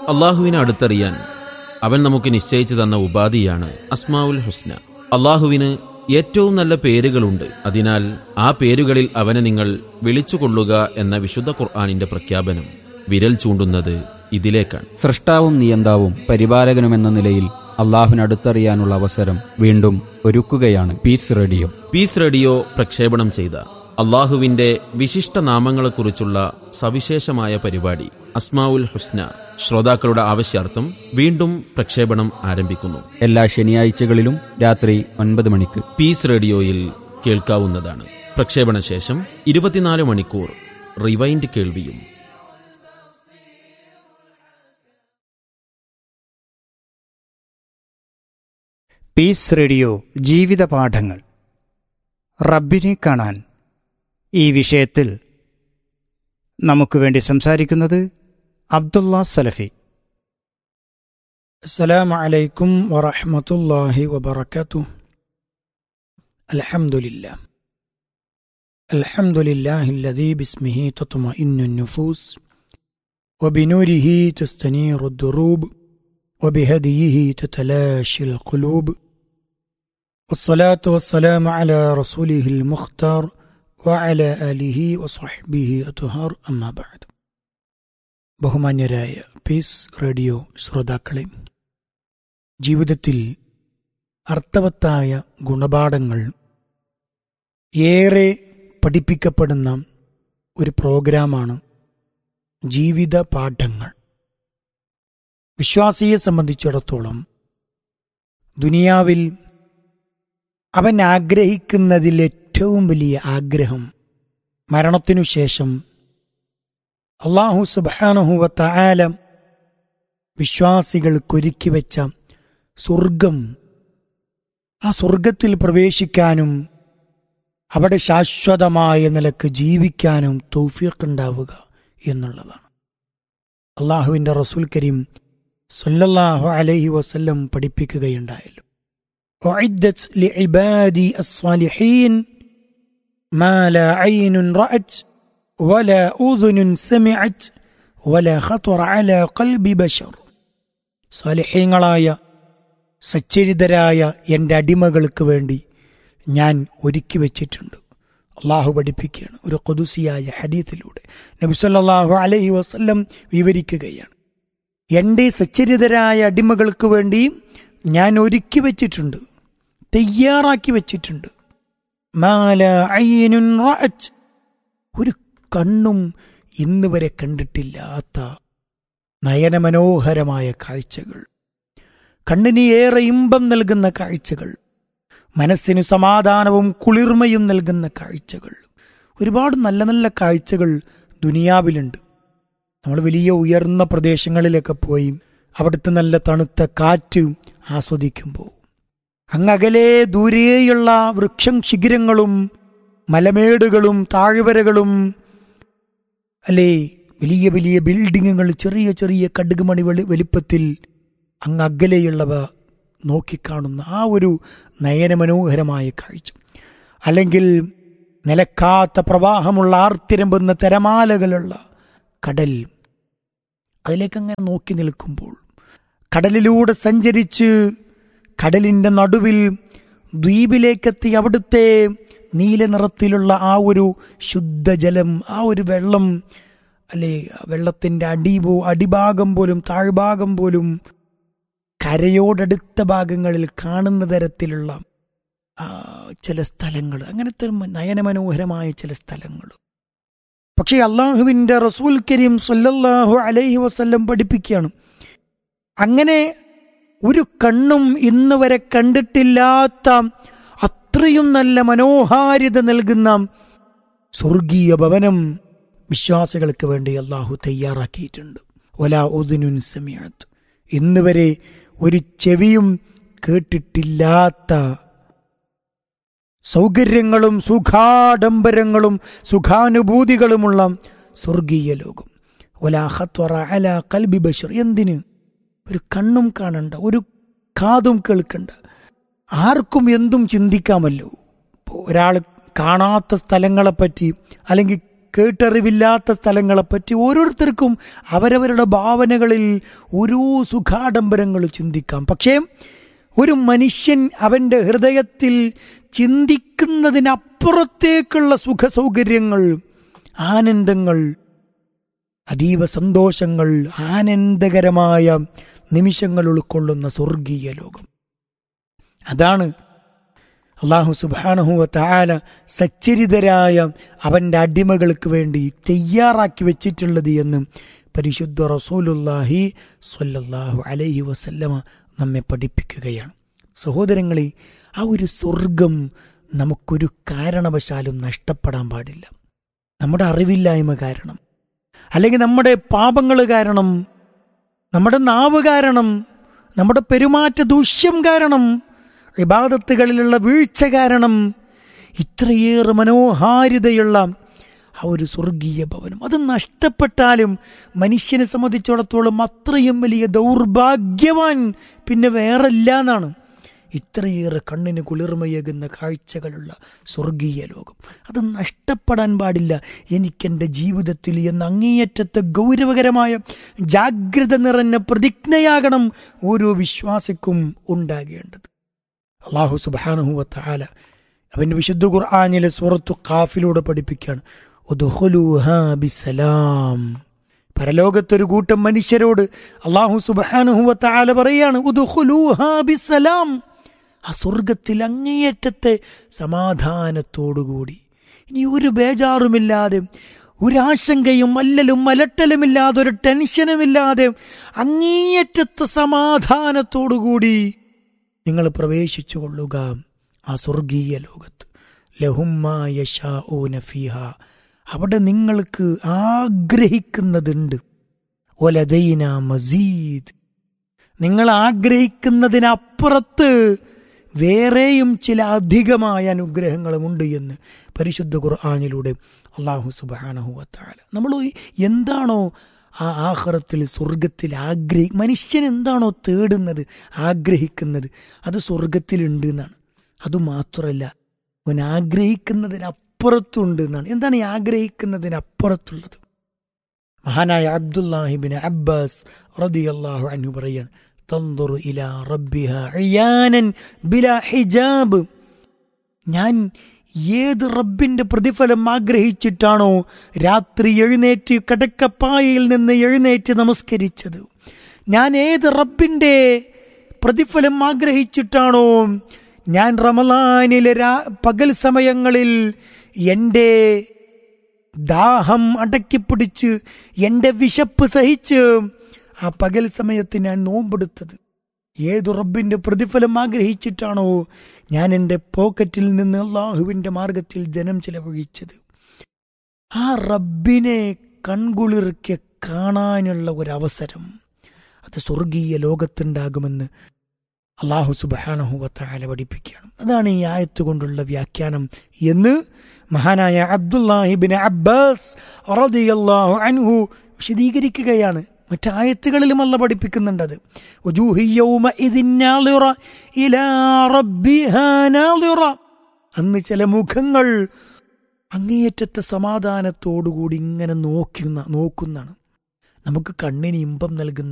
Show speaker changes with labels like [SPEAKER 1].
[SPEAKER 1] അള്ളാഹുവിനെ അടുത്തറിയാൻ അവൻ നമുക്ക് നിശ്ചയിച്ചു തന്ന ഉപാധിയാണ് അസ്മാവുൽ ഹുസ്ന അള്ളാഹുവിന് ഏറ്റവും നല്ല പേരുകളുണ്ട് അതിനാൽ ആ പേരുകളിൽ അവനെ നിങ്ങൾ വിളിച്ചുകൊള്ളുക എന്ന വിശുദ്ധ ഖുർആാനിന്റെ പ്രഖ്യാപനം വിരൽ ചൂണ്ടുന്നത് ഇതിലേക്കാണ്
[SPEAKER 2] സൃഷ്ടാവും നിയന്താവും പരിപാലകനുമെന്ന നിലയിൽ അള്ളാഹുവിനടുത്തറിയാനുള്ള അവസരം വീണ്ടും ഒരുക്കുകയാണ് പീസ് റേഡിയോ
[SPEAKER 1] പീസ് റേഡിയോ പ്രക്ഷേപണം ചെയ്ത അള്ളാഹുവിന്റെ വിശിഷ്ട നാമങ്ങളെക്കുറിച്ചുള്ള സവിശേഷമായ പരിപാടി അസ്മാവുൽ ഹുസ്ന ശ്രോതാക്കളുടെ ആവശ്യാർത്ഥം വീണ്ടും പ്രക്ഷേപണം ആരംഭിക്കുന്നു
[SPEAKER 2] എല്ലാ ശനിയാഴ്ചകളിലും രാത്രി ഒൻപത് മണിക്ക്
[SPEAKER 1] പീസ് റേഡിയോയിൽ കേൾക്കാവുന്നതാണ് പ്രക്ഷേപണ ശേഷം ഇരുപത്തിനാല് മണിക്കൂർ റിവൈൻഡ് കേൾവിയും
[SPEAKER 3] പീസ് റേഡിയോ ജീവിത പാഠങ്ങൾ റബ്ബിനെ കാണാൻ ഈ വിഷയത്തിൽ നമുക്ക് വേണ്ടി സംസാരിക്കുന്നത് അബ്ദുള്ള സലഫി
[SPEAKER 4] السلام عليكم ورحمة الله وبركاته الحمد لله الحمد لله الذي باسمه تطمئن النفوس وبنوره تستنير الدروب وبهديه تتلاشى القلوب والصلاة والسلام على رسوله المختار وعلى آله وصحبه أطهار أما بعد ബഹുമാന്യരായ പീസ് റേഡിയോ ശ്രോതാക്കളെ ജീവിതത്തിൽ അർത്ഥവത്തായ ഗുണപാഠങ്ങൾ ഏറെ പഠിപ്പിക്കപ്പെടുന്ന ഒരു പ്രോഗ്രാമാണ് ജീവിത പാഠങ്ങൾ വിശ്വാസിയെ സംബന്ധിച്ചിടത്തോളം ദുനിയാവിൽ അവൻ ആഗ്രഹിക്കുന്നതിൽ ഏറ്റവും വലിയ ആഗ്രഹം മരണത്തിനു ശേഷം അള്ളാഹു സുബാനഹുവത്ത ആലം വിശ്വാസികൾക്കൊരുക്കി വെച്ച സ്വർഗം ആ സ്വർഗത്തിൽ പ്രവേശിക്കാനും അവിടെ ശാശ്വതമായ നിലക്ക് ജീവിക്കാനും തൗഫീഖുണ്ടാവുക എന്നുള്ളതാണ് അള്ളാഹുവിൻ്റെ റസൂൽ കരീം സല്ലല്ലാഹു അലൈഹി വസല്ലം പഠിപ്പിക്കുകയുണ്ടായല്ലോ أعدت لعبادي الصالحين ما لا عين رأت ولا أذن سمعت ولا خطر على قلب بشر സാലിഹ്യങ്ങളായ സച്ചരിതരായ എൻ്റെ അടിമകൾക്ക് വേണ്ടി ഞാൻ ഒരുക്കി വച്ചിട്ടുണ്ട് അള്ളാഹു പഠിപ്പിക്കുകയാണ് ഒരു കൊതുസിയായ ഹദീത്തിലൂടെ നബി സല്ലല്ലാഹു അലൈഹി വസല്ലം വിവരിക്കുകയാണ് എൻ്റെ സച്ചരിതരായ അടിമകൾക്ക് വേണ്ടി ഞാൻ ഒരുക്കി വച്ചിട്ടുണ്ട് തയ്യാറാക്കി വച്ചിട്ടുണ്ട് മാല ഐനുൻ റഅത്ത് ഒരു കണ്ണും ഇന്ന് വരെ കണ്ടിട്ടില്ലാത്ത നയനമനോഹരമായ കാഴ്ചകൾ കണ്ണിന് ഏറെ ഇമ്പം നൽകുന്ന കാഴ്ചകൾ മനസ്സിന് സമാധാനവും കുളിർമയും നൽകുന്ന കാഴ്ചകൾ ഒരുപാട് നല്ല നല്ല കാഴ്ചകൾ ദുനിയാവിലുണ്ട് നമ്മൾ വലിയ ഉയർന്ന പ്രദേശങ്ങളിലൊക്കെ പോയി അവിടുത്തെ നല്ല തണുത്ത കാറ്റ് ആസ്വദിക്കുമ്പോൾ അങ്ങകലെ ദൂരെയുള്ള വൃക്ഷം ശിഖിരങ്ങളും മലമേടുകളും താഴ്വരകളും അല്ലേ വലിയ വലിയ ബിൽഡിങ്ങുകൾ ചെറിയ ചെറിയ കടുകുമണി വെളി വലിപ്പത്തിൽ അങ്ങ് അകലെയുള്ളവ നോക്കിക്കാണുന്ന ആ ഒരു നയനമനോഹരമായ കാഴ്ച അല്ലെങ്കിൽ നിലക്കാത്ത പ്രവാഹമുള്ള ആർത്തിരമ്പുന്ന തിരമാലകളുള്ള കടൽ അതിലേക്ക് അങ്ങനെ നോക്കി നിൽക്കുമ്പോൾ കടലിലൂടെ സഞ്ചരിച്ച് കടലിൻ്റെ നടുവിൽ ദ്വീപിലേക്കെത്തി അവിടുത്തെ നീല നിറത്തിലുള്ള ആ ഒരു ശുദ്ധജലം ആ ഒരു വെള്ളം അല്ലേ വെള്ളത്തിൻ്റെ അടിപോ അടിഭാഗം പോലും താഴ്ഭാഗം പോലും കരയോടടുത്ത ഭാഗങ്ങളിൽ കാണുന്ന തരത്തിലുള്ള ആ, ചില സ്ഥലങ്ങൾ അങ്ങനത്തെ നയനമനോഹരമായ ചില സ്ഥലങ്ങൾ പക്ഷേ അള്ളാഹുവിൻ്റെ റസൂൽ കരീം സല്ലല്ലാഹു അലൈഹി വസല്ലം പഠിപ്പിക്കുകയാണ് അങ്ങനെ ഒരു കണ്ണും ഇന്ന് വരെ കണ്ടിട്ടില്ലാത്ത അത്രയും നല്ല മനോഹാരിത നൽകുന്ന സ്വർഗീയ ഭവനം വിശ്വാസികൾക്ക് വേണ്ടി അള്ളാഹു തയ്യാറാക്കിയിട്ടുണ്ട് ഒല ഉദിനുൻ സമയത്ത് ഇന്ന് വരെ ഒരു ചെവിയും കേട്ടിട്ടില്ലാത്ത സൗകര്യങ്ങളും സുഖാഡംബരങ്ങളും സുഖാനുഭൂതികളുമുള്ള സ്വർഗീയ ലോകം ഒലാഹത്വറ അല കൽബി ബഷർ എന്തിന് ഒരു കണ്ണും കാണണ്ട ഒരു കാതും കേൾക്കണ്ട ആർക്കും എന്തും ചിന്തിക്കാമല്ലോ ഇപ്പോൾ ഒരാൾ കാണാത്ത സ്ഥലങ്ങളെപ്പറ്റി അല്ലെങ്കിൽ കേട്ടറിവില്ലാത്ത സ്ഥലങ്ങളെപ്പറ്റി ഓരോരുത്തർക്കും അവരവരുടെ ഭാവനകളിൽ ഓരോ സുഖാഡംബരങ്ങൾ ചിന്തിക്കാം പക്ഷേ ഒരു മനുഷ്യൻ അവൻ്റെ ഹൃദയത്തിൽ ചിന്തിക്കുന്നതിനപ്പുറത്തേക്കുള്ള സുഖ സൗകര്യങ്ങൾ ആനന്ദങ്ങൾ അതീവ സന്തോഷങ്ങൾ ആനന്ദകരമായ നിമിഷങ്ങൾ ഉൾക്കൊള്ളുന്ന സ്വർഗീയ ലോകം അതാണ് അള്ളാഹു സുബാനഹുവ താല സച്ചരിതരായ അവൻ്റെ അടിമകൾക്ക് വേണ്ടി തയ്യാറാക്കി വെച്ചിട്ടുള്ളത് എന്ന് പരിശുദ്ധ റസൂലുല്ലാഹി സ്വല്ലല്ലാഹു അലൈഹി വസല്ലമ നമ്മെ പഠിപ്പിക്കുകയാണ് സഹോദരങ്ങളെ ആ ഒരു സ്വർഗം നമുക്കൊരു കാരണവശാലും നഷ്ടപ്പെടാൻ പാടില്ല നമ്മുടെ അറിവില്ലായ്മ കാരണം അല്ലെങ്കിൽ നമ്മുടെ പാപങ്ങൾ കാരണം നമ്മുടെ നാവ് കാരണം നമ്മുടെ പെരുമാറ്റ ദൂഷ്യം കാരണം വിവാദത്തുകളിലുള്ള വീഴ്ച കാരണം ഇത്രയേറെ മനോഹാരിതയുള്ള ആ ഒരു സ്വർഗീയ ഭവനം അത് നഷ്ടപ്പെട്ടാലും മനുഷ്യനെ സംബന്ധിച്ചിടത്തോളം അത്രയും വലിയ ദൗർഭാഗ്യവാൻ പിന്നെ വേറെ ഇല്ല എന്നാണ് ഇത്രയേറെ കണ്ണിന് കുളിർമയേകുന്ന കാഴ്ചകളുള്ള സ്വർഗീയ ലോകം അത് നഷ്ടപ്പെടാൻ പാടില്ല എനിക്കെൻ്റെ ജീവിതത്തിൽ എന്ന അങ്ങേയറ്റത്തെ ഗൗരവകരമായ ജാഗ്രത നിറഞ്ഞ പ്രതിജ്ഞയാകണം ഓരോ വിശ്വാസിക്കും ഉണ്ടാകേണ്ടത് അള്ളാഹു സുബാനുഹുവത്താല അവൻ്റെ വിശുദ്ധ ഖുർആാനിലെ സൂറത്തു ഖാഫിലൂടെ പഠിപ്പിക്കുകയാണ് ഉദ്ഖുലൂഹാ ബിസലാം പരലോകത്തൊരു കൂട്ടം മനുഷ്യരോട് അള്ളാഹു സുബാനുഹുവത്താല പറയാണ് ഉദ്ഖുലൂഹാ ബിസലാം ആ സ്വർഗത്തിൽ അങ്ങേയറ്റത്തെ സമാധാനത്തോടുകൂടി ഇനി ഒരു ബേജാറുമില്ലാതെ ഒരാശങ്കയും അല്ലലും അലട്ടലുമില്ലാതെ ഒരു ടെൻഷനുമില്ലാതെ അങ്ങേയറ്റത്തെ സമാധാനത്തോടുകൂടി നിങ്ങൾ പ്രവേശിച്ചു കൊള്ളുക ആ സ്വർഗീയ ലോകത്ത് ലഹുമായ ഫീഹ അവിടെ നിങ്ങൾക്ക് ആഗ്രഹിക്കുന്നതുണ്ട് ഒലദൈന മസീദ് നിങ്ങൾ ആഗ്രഹിക്കുന്നതിനപ്പുറത്ത് വേറെയും ചില അധികമായ അനുഗ്രഹങ്ങളുമുണ്ട് എന്ന് പരിശുദ്ധ ഖുർആാനിലൂടെ അള്ളാഹു സുബാനഹുവത്താല നമ്മൾ എന്താണോ ആ ആഹ്റത്തിൽ സ്വർഗത്തിൽ ആഗ്രഹി മനുഷ്യൻ എന്താണോ തേടുന്നത് ആഗ്രഹിക്കുന്നത് അത് സ്വർഗത്തിലുണ്ട് എന്നാണ് അതുമാത്രമല്ല അവൻ ആഗ്രഹിക്കുന്നതിനപ്പുറത്തുണ്ട് എന്നാണ് എന്താണ് ഈ ആഗ്രഹിക്കുന്നതിനപ്പുറത്തുള്ളത് മഹാനായ അബ്ദുല്ലാഹിബിൻ അബ്ബാസ് റദിയല്ലാഹു അൻഹു പറയാണ് തന്തുറു ഇലാ റബ്ബിഹ അയ്യാനൻ ബിലാ ഹിജാബ് ഞാൻ ഏത് റബ്ബിന്റെ പ്രതിഫലം ആഗ്രഹിച്ചിട്ടാണോ രാത്രി എഴുന്നേറ്റ് കിടക്കപ്പായയിൽ നിന്ന് എഴുന്നേറ്റ് നമസ്കരിച്ചത് ഞാൻ ഏത് റബ്ബിന്റെ പ്രതിഫലം ആഗ്രഹിച്ചിട്ടാണോ ഞാൻ റമലാനിലെ രാ പകൽ സമയങ്ങളിൽ എൻ്റെ ദാഹം അടക്കിപ്പിടിച്ച് എൻ്റെ വിശപ്പ് സഹിച്ച് ആ പകൽ സമയത്ത് ഞാൻ നോമ്പെടുത്തത് ഏതു റബ്ബിന്റെ പ്രതിഫലം ആഗ്രഹിച്ചിട്ടാണോ ഞാൻ എൻ്റെ പോക്കറ്റിൽ നിന്ന് അള്ളാഹുവിൻ്റെ മാർഗത്തിൽ ജനം ചിലവഴിച്ചത് ആ റബ്ബിനെ കൺകുളിർക്കെ കാണാനുള്ള ഒരവസരം അത് സ്വർഗീയ ലോകത്തുണ്ടാകുമെന്ന് അള്ളാഹു സുബാനഹുവത്താല പഠിപ്പിക്കുകയാണ് അതാണ് ഈ ആയത്ത് കൊണ്ടുള്ള വ്യാഖ്യാനം എന്ന് മഹാനായ അബ്ദുല്ലാഹിബിൻ അബ്ബാസ് റളിയല്ലാഹു അൻഹു വിശദീകരിക്കുകയാണ് മറ്റായത്തുകളിലും അല്ല പഠിപ്പിക്കുന്നുണ്ടത് അന്ന് ചില മുഖങ്ങൾ അങ്ങേയറ്റത്തെ സമാധാനത്തോടുകൂടി ഇങ്ങനെ നോക്കുന്ന നോക്കുന്നതാണ് നമുക്ക് കണ്ണിന് ഇമ്പം നൽകുന്ന